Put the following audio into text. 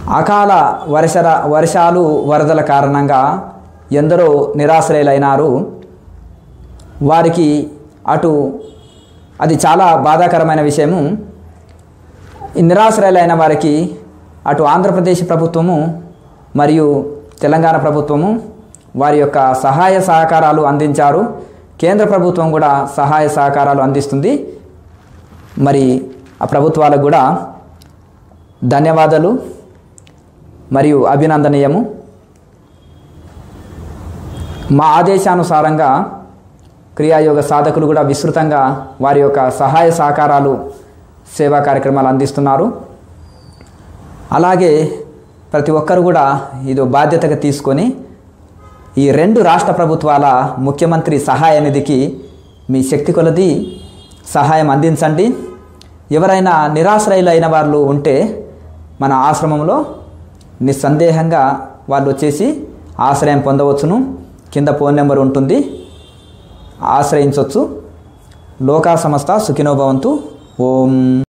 అకాల వర్ష వర్షాలు వరదల కారణంగా ఎందరో నిరాశ్రయులైనారు వారికి అటు అది చాలా బాధాకరమైన విషయము ఈ నిరాశ్రయులైన వారికి అటు ఆంధ్రప్రదేశ్ ప్రభుత్వము మరియు తెలంగాణ ప్రభుత్వము వారి యొక్క సహాయ సహకారాలు అందించారు కేంద్ర ప్రభుత్వం కూడా సహాయ సహకారాలు అందిస్తుంది మరి ఆ ప్రభుత్వాలకు కూడా ధన్యవాదాలు మరియు అభినందనీయము మా ఆదేశానుసారంగా క్రియాయోగ సాధకులు కూడా విస్తృతంగా వారి యొక్క సహాయ సహకారాలు సేవా కార్యక్రమాలు అందిస్తున్నారు అలాగే ప్రతి ఒక్కరు కూడా ఇది బాధ్యతగా తీసుకొని ఈ రెండు రాష్ట్ర ప్రభుత్వాల ముఖ్యమంత్రి సహాయ నిధికి మీ శక్తి కొలది సహాయం అందించండి ఎవరైనా నిరాశ్రయులైన వాళ్ళు ఉంటే మన ఆశ్రమంలో నిస్సందేహంగా వాళ్ళు వచ్చేసి ఆశ్రయం పొందవచ్చును కింద ఫోన్ నెంబర్ ఉంటుంది ఆశ్రయించవచ్చు లోకా సంస్థ సుఖినోభవంతు ఓం